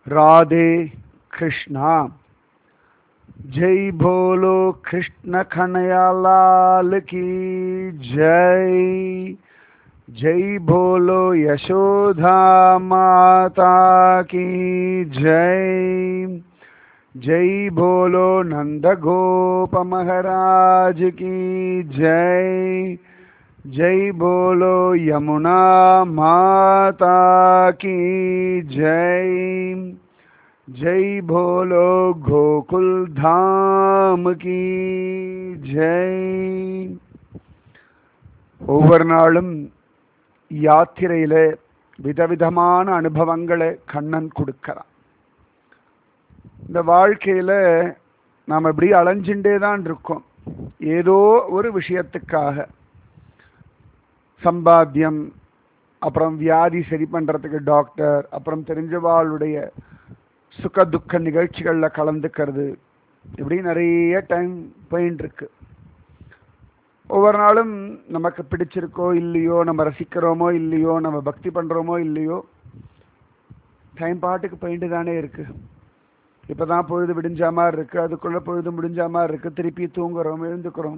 राधे कृष्णा जय बोलो कृष्ण कन्हैया लाल की जय जय बोलो यशोदा माता की जय जय बोलो नंद गोप महाराज की जय जय बोलो यमुना माता की जय जय बोलो गोकुल धाम की जय ஒவ்வொரு நாளும் யாத்திரையில விதவிதமான அனுபவங்களை கண்ணன் கொடுக்கறான் இந்த வாழ்க்கையில நாம் இப்படி அலைஞ்சுட்டே தான் இருக்கோம் ஏதோ ஒரு விஷயத்துக்காக சம்பாத்தியம் அப்புறம் வியாதி சரி பண்றதுக்கு டாக்டர் அப்புறம் தெரிஞ்சவாளுடைய சுக துக்க நிகழ்ச்சிகளில் கலந்துக்கிறது இப்படி நிறைய டைம் போயின்னு இருக்கு ஒவ்வொரு நாளும் நமக்கு பிடிச்சிருக்கோ இல்லையோ நம்ம ரசிக்கிறோமோ இல்லையோ நம்ம பக்தி பண்றோமோ இல்லையோ டைம் பாட்டுக்கு போயிட்டு தானே இருக்கு இப்பதான் பொழுது விடிஞ்ச மாதிரி இருக்கு அதுக்குள்ள பொழுது முடிஞ்ச மாதிரி இருக்கு திருப்பி தூங்குறோம் எழுந்துக்கிறோம்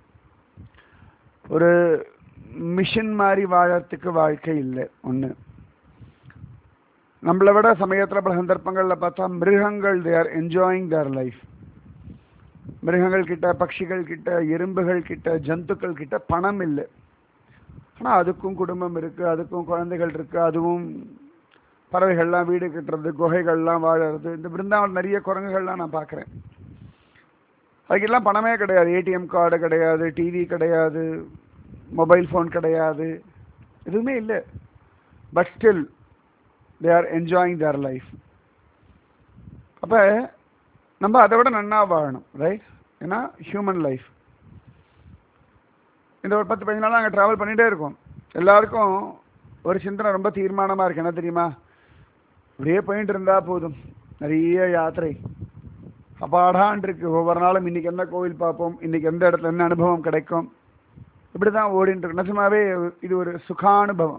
ஒரு மிஷின் மாதிரி வாழறதுக்கு வாழ்க்கை இல்லை ஒன்று நம்மளை விட சமயத்தில் பல சந்தர்ப்பங்களில் பார்த்தா மிருகங்கள் they are enjoying their life மிருகங்கள் கிட்ட பட்சிகள் கிட்ட எறும்புகள் கிட்ட ஜந்துக்கள் கிட்ட பணம் இல்லை ஆனால் அதுக்கும் குடும்பம் இருக்கு அதுக்கும் குழந்தைகள் இருக்கு அதுவும் பறவைகள்லாம் வீடு கட்டுறது குகைகள்லாம் வாழறது இந்த பிருந்தாவன் நிறைய குரங்குகள்லாம் நான் பார்க்குறேன் அதுக்கெல்லாம் பணமே கிடையாது ஏடிஎம் கார்டு கிடையாது டிவி கிடையாது மொபைல் ஃபோன் கிடையாது எதுவுமே இல்லை but still they are enjoying their life அப்போ நம்ம அதை விட நன்னா வாழணும் ரைட் ஏன்னா ஹியூமன் லைஃப் இந்த ஒரு பத்து பதினஞ்சு நாள் நாங்கள் ட்ராவல் பண்ணிகிட்டே இருக்கோம் எல்லாருக்கும் ஒரு சிந்தனை ரொம்ப தீர்மானமாக இருக்கு என்ன தெரியுமா இப்படியே போயிட்டு இருந்தா போதும் நிறைய யாத்திரை அப்பாடான் இருக்கு ஒவ்வொரு நாளும் இன்னைக்கு என்ன கோவில் பார்ப்போம் இன்னைக்கு எந்த இடத்துல என்ன அனுபவம் கிடைக்கும் இப்படி தான் ஓடிட்டு இருக்கு நிஜமாவே இது ஒரு சுகானுபவம்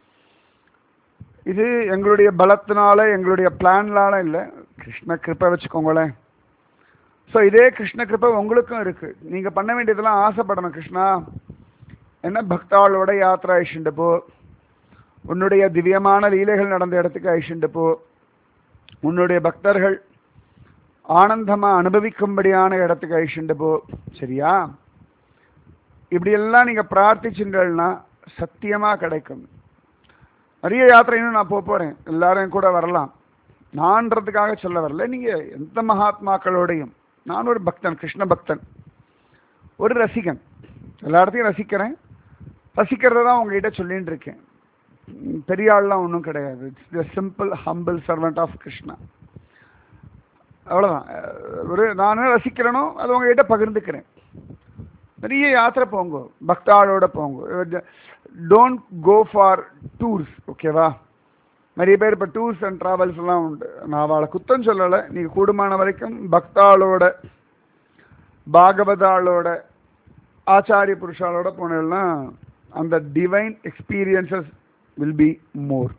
இது எங்களுடைய பலத்தினால எங்களுடைய பிளான்லால இல்லை கிருஷ்ண கிருப்பை வச்சுக்கோங்களேன் ஸோ இதே கிருஷ்ண கிருப்பை உங்களுக்கும் இருக்கு நீங்க பண்ண வேண்டியதெல்லாம் ஆசைப்படணும் கிருஷ்ணா என்ன பக்தாளோட யாத்திரை அழிச்சுட்டு போ உன்னுடைய திவ்யமான லீலைகள் நடந்த இடத்துக்கு அழிச்சுட்டு போ உன்னுடைய பக்தர்கள் ஆனந்தமா அனுபவிக்கும்படியான இடத்துக்கு அழிச்சுட்டு போ சரியா இப்படியெல்லாம் நீங்க பிரார்த்திச்சுங்கன்னா சத்தியமா கிடைக்கும் நிறைய யாத்திரை இன்னும் நான் போக போறேன் எல்லாரும் கூட வரலாம் நான்றதுக்காக சொல்ல வரல நீங்க எந்த மகாத்மாக்களோடையும் நான் ஒரு பக்தன் கிருஷ்ண பக்தன் ஒரு ரசிகன் எல்லா இடத்தையும் ரசிக்கிறேன் ரசிக்கிறத தான் உங்ககிட்ட சொல்லிட்டு இருக்கேன் பெரிய ஆள்லாம் ஒன்றும் கிடையாது it's the simple humble servant of Krishna அவ்வளோதான் ஒரு நான் ரசிக்கிறேனோ அது உங்ககிட்ட பகிர்ந்துக்கிறேன் நிறைய யாத்திரை போங்க பக்தாளோட போங்க டோன்ட் கோ ஃபார் டூர்ஸ் ஓகேவா நிறைய பேர் இப்போ டூர்ஸ் அண்ட் ட்ராவல்ஸ் எல்லாம் உண்டு நான் அவளை குத்தம் சொல்லலை நீங்கள் கூடுமான வரைக்கும் பக்தாளோட பாகவதாளோட ஆச்சாரிய புருஷாலோட போனேன்னா அந்த divine experiences will be more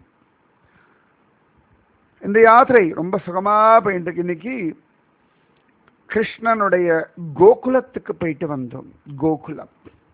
இந்த யாத்திரை ரொம்ப சுகமாக போயிட்டு இருக்கு இன்னைக்கு கிருஷ்ணனுடைய கோகுலத்துக்கு போயிட்டு வந்தோம் கோகுலம்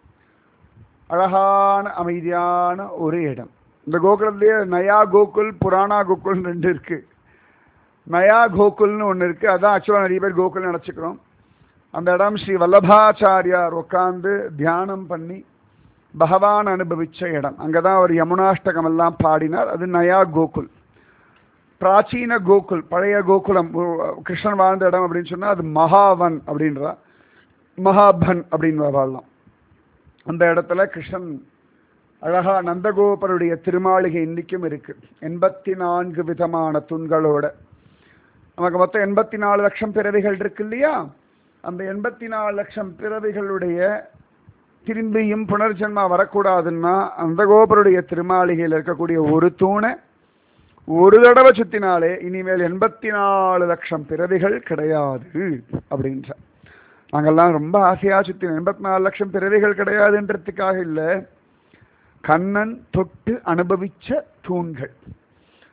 அழகான அமைதியான ஒரு இடம் இந்த கோகுலத்திலேயே நயா கோகுல் புராணா கோகுல் ரெண்டு இருக்கு நயா கோகுல்னு ஒன்று இருக்கு அதான் ஆக்சுவலாக நிறைய பேர் கோகுல் நினச்சிக்கிறோம் அந்த இடம் ஸ்ரீ வல்லபாச்சாரியார் உட்காந்து தியானம் பண்ணி பகவான் அனுபவிச்ச இடம் அங்கே தான் அவர் யமுனாஷ்டகம் எல்லாம் பாடினார் அது நயா கோகுல் பிராச்சீன கோகுல் பழைய கோகுலம் கிருஷ்ணன் வாழ்ந்த இடம் அப்படின்னு சொன்னால் அது மகாவன் அப்படின்றா மகாபன் அப்படின்னு வாழலாம் அந்த இடத்துல கிருஷ்ணன் அழகா நந்தகோபருடைய திருமாளிகை இன்னைக்கும் இருக்கு எண்பத்தி நான்கு விதமான தூண்களோட நமக்கு மொத்தம் எண்பத்தி நாலு லட்சம் பிறவிகள் இருக்கு இல்லையா அந்த எண்பத்தி நாலு லட்சம் பிறவிகளுடைய திரும்பியும் புனர்ஜென்மா வரக்கூடாதுன்னா அந்த கோபருடைய திருமாளிகையில் இருக்கக்கூடிய ஒரு தூணை ஒரு தடவை சுத்தினாலே இனிமேல் எண்பத்தி நாலு லட்சம் பிறவிகள் கிடையாது அப்படின்ற நாங்கெல்லாம் ரொம்ப ஆசையா சுத்தினோம் எண்பத்தி நாலு லட்சம் பிறவிகள் கிடையாதுன்றதுக்காக இல்லை கண்ணன் தொட்டு அனுபவிச்ச தூண்கள்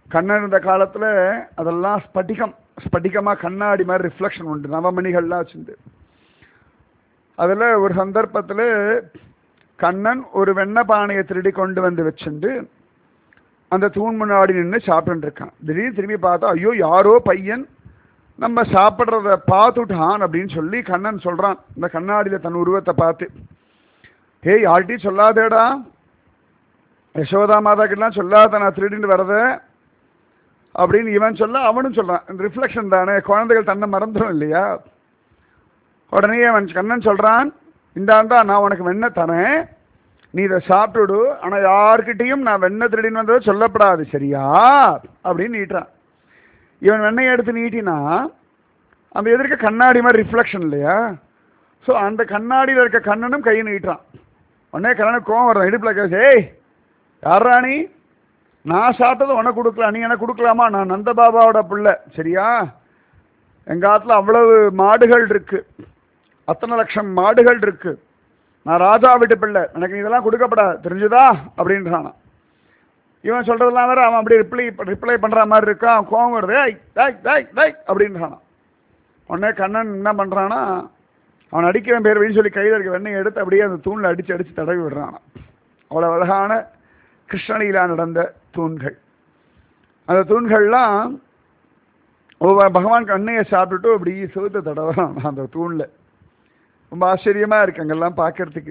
கண்ணன் இருந்த காலத்துல அதெல்லாம் ஸ்படிகம் ஸ்படிகமா கண்ணாடி மாதிரி ரிஃப்ளெக்ஷன் உண்டு நவமணிகள்லாம் வச்சிருந்து அதுல ஒரு சந்தர்ப்பத்துல கண்ணன் ஒரு வெண்ணெய் பானையை திருடி கொண்டு வந்து வச்சுண்டு அந்த தூண் முன்னாடி நின்று சாப்பிட்டு இருக்கான் திடீர்னு திரும்பி பார்த்தா ஐயோ யாரோ பையன் நம்ம சாப்பிட்றத பார்த்துட்டான் அப்படின்னு சொல்லி கண்ணன் சொல்றான் இந்த கண்ணாடியில தன் உருவத்தை பார்த்து ஏய் யார்கிட்டையும் சொல்லாதேடா யசோதா மாதா கிட்டலாம் சொல்லாத நான் திருடிட்டு வரத அப்படின்னு இவன் சொல்ல அவனும் சொல்றான் இந்த ரிஃப்ளெக்ஷன் தானே குழந்தைகள் தன்னை மறந்துடும் இல்லையா உடனே அவன் கண்ணன் சொல்றான் இந்தாண்டா நான் உனக்கு வெண்ணெய் தரேன் நீ இதை சாப்பிட்டுடு ஆனா யார்கிட்டயும் நான் வெண்ணெய் திருடின்னு வந்ததை சொல்லப்படாது சரியா அப்படின்னு நீட்டுறான் இவன் வெண்ணெய் எடுத்து நீட்டினா அந்த எதிர்க்க கண்ணாடி மாதிரி ரிஃப்ளெக்ஷன் இல்லையா ஸோ அந்த கண்ணாடியில் இருக்க கண்ணனும் கையை நீட்டுறான் உடனே கண்ணனுக்கு கோவம் வரும் இடுப்பில் கேஸ் ஏய் யாரா நீ நான் சாப்பிட்டது உனக்கு கொடுக்கலாம் நீ எனக்கு கொடுக்கலாமா நான் நந்தபாபாவோட பிள்ளை சரியா எங்க ஆத்துல அவ்வளவு மாடுகள் இருக்கு அத்தனை லட்சம் மாடுகள் இருக்கு நான் ராஜா வீட்டு பிள்ளை எனக்கு நீ இதெல்லாம் கொடுக்கப்படாது தெரிஞ்சுதா அப்படின்றானா இவன் சொல்றதெல்லாம் வேற அவன் அப்படியே ரிப்ளை ரிப்ளை பண்ற மாதிரி இருக்கான் கோவம் வருது ஏய் டேய் டேய் டேய் அப்படின்றானா உடனே கண்ணன் என்ன பண்றானா அவன் அடிக்கிறவன் பேர் வெளியே சொல்லி கையில் இருக்க வெண்ணெய் எடுத்து அப்படியே அந்த தூணில் அடிச்சு அடிச்சு தடவி விடுறானா அவ்வளோ அழகான கிருஷ்ணலீலா நடந்த தூண்கள் அந்த தூண்கள்லாம் ஒவ்வொரு பகவான் கண்ணையை சாப்பிட்டுட்டு அப்படி செவுத்த தடவறான் அந்த தூணில் ரொம்ப ஆச்சரியமா இருக்கு அங்கெல்லாம் பார்க்கறதுக்கு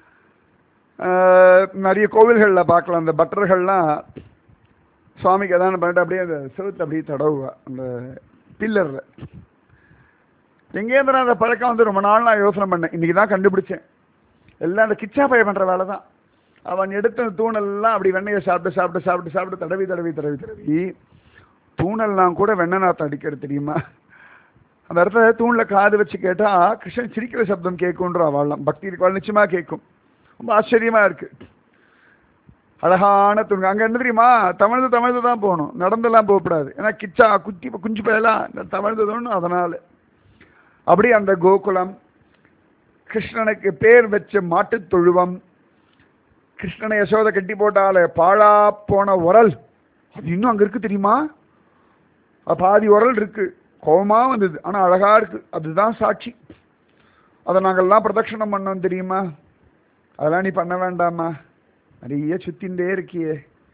ஆஹ் நிறைய கோவில்களில் பார்க்கலாம் அந்த பட்டர்கள்லாம் சுவாமிக்கு எதாவது பண்ணிட்டு அப்படியே அந்த செவுத்துல அப்படியே தடவுவா அந்த பில்லரில் எங்கேருந்து அந்த பழக்கம் வந்து ரொம்ப நாள் நான் யோசனை பண்ணேன் இன்னைக்கு தான் கண்டுபிடிச்சேன் எல்லாம் அந்த கிச்சா பைய பண்ற வேலை தான் அவன் எடுத்த தூணெல்லாம் அப்படி வெண்ணெயை சாப்பிட்டு சாப்பிட்டு சாப்பிட்டு சாப்பிட்டு தடவி தடவி தடவி தடவி தூணெல்லாம் கூட வெண்ணெய் நாத்தம் அடிக்கிறது தெரியுமா அந்த இடத்துல தூண்ல காது வச்சு கேட்டா கிருஷ்ணன் சிரிக்கிற சப்தம் கேட்குன்ற அவள்லாம் பக்தி இருக்கவாள் நிச்சயமா கேட்கும் ரொம்ப ஆச்சரியமா இருக்கு அழகான தூண் அங்க என்ன தெரியுமா தமிழ்ந்து தமிழ்ந்து தான் போகணும் நடந்தெல்லாம் போகக்கூடாது ஏன்னா கிச்சா குட்டி குஞ்சு பயலாம் தமிழ்ந்து தோணும் அதனால அப்படி அந்த கோகுலம் கிருஷ்ணனுக்கு பேர் வச்ச மாட்டுத் தொழுவம் கிருஷ்ணனை யசோதை கட்டி போட்டாலே பாழா போன உரல் அது இன்னும் அங்க இருக்கு தெரியுமா அது பாதி உரல் இருக்கு கோபமா வந்தது ஆனா அழகா இருக்கு அதுதான் சாட்சி அதை நாங்கள்லாம் பிரதட்சணம் பண்ணோம் தெரியுமா அதெல்லாம் நீ பண்ண வேண்டாமா நிறைய சுத்தின்டே இருக்கியே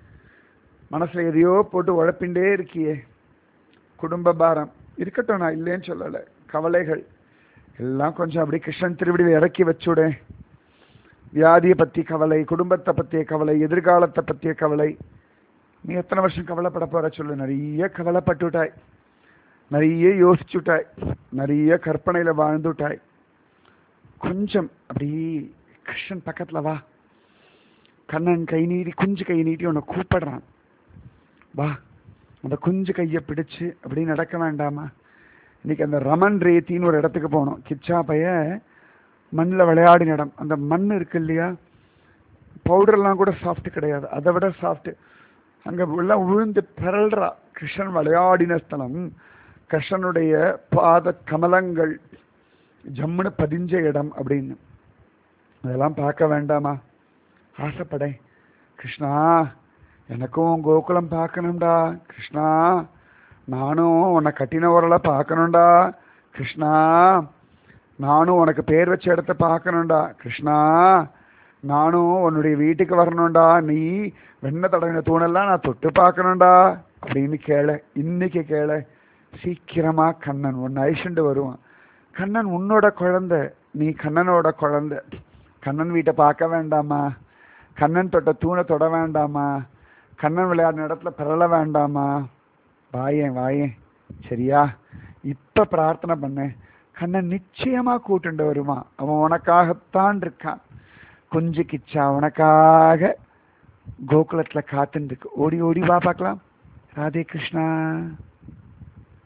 மனசுல எதையோ போட்டு உழப்பின்டே இருக்கியே குடும்ப பாரம் இருக்கட்டும் நான் இல்லைன்னு சொல்லலை கவலைகள் எல்லாம் கொஞ்சம் அப்படி கிருஷ்ணன் திருவிடியில் இறக்கி வச்சுடேன் வியாதியை பத்தி கவலை குடும்பத்தை பற்றிய கவலை எதிர்காலத்தை பற்றிய கவலை நீ எத்தனை வருஷம் கவலைப்பட போற சொல்லு நிறைய கவலைப்பட்டுட்டாய் நிறைய யோசிச்சுட்டாய் நிறைய கற்பனையில வாழ்ந்துட்டாய் கொஞ்சம் அப்படி கிருஷ்ணன் பக்கத்துல வா கண்ணன் கை நீட்டி குஞ்சு கை நீட்டி உன்னை கூப்பிடுறான் வா அந்த குஞ்சு கையை பிடிச்சு அப்படி நடக்க வேண்டாமா இன்னைக்கு அந்த ரமன் ரேத்தின்னு ஒரு இடத்துக்கு போனோம் கிச்சா பைய மண்ணில் விளையாடின இடம் அந்த மண் இருக்கு இல்லையா பவுடர்லாம் கூட சாஃப்ட் கிடையாது அதை விட சாஃப்ட் அங்க எல்லாம் விழுந்து பிறல்றா கிருஷ்ணன் விளையாடின ஸ்தலம் கிருஷ்ணனுடைய பாத கமலங்கள் ஜம்முன்னு பதிஞ்ச இடம் அப்படின்னு அதெல்லாம் பார்க்க வேண்டாமா ஆசைப்படேன் கிருஷ்ணா எனக்கும் கோகுலம் பார்க்கணும்டா கிருஷ்ணா நானும் உன்னை கட்டின உரலை பார்க்கணும்டா கிருஷ்ணா நானும் உனக்கு பேர் வச்ச இடத்த பார்க்கணும்டா கிருஷ்ணா நானும் உன்னுடைய வீட்டுக்கு வரணும்டா நீ வெண்ணெய் தடவின தூணெல்லாம் நான் தொட்டு பார்க்கணும்டா அப்படின்னு கேள இன்னைக்கு கேள சீக்கிரமா கண்ணன் உன்னை ஐஷண்டு வருவான் கண்ணன் உன்னோட குழந்தை நீ கண்ணனோட குழந்தை கண்ணன் வீட்டை பார்க்க வேண்டாமா கண்ணன் தொட்ட தூணை தொட வேண்டாமா கண்ணன் விளையாடின இடத்துல பிறல வேண்டாமா வாயேன் வாயேன் சரியா இப்ப பிரார்த்தனை பண்ணேன் கண்ணன் நிச்சயமா கூட்டுண்டு வருவான் அவன் உனக்காகத்தான் இருக்கான் கொஞ்சு கிச்சா உனக்காக கோகுலத்துல காத்துன்னு இருக்கு ஓடி ஓடி வா பார்க்கலாம் ராதே கிருஷ்ணா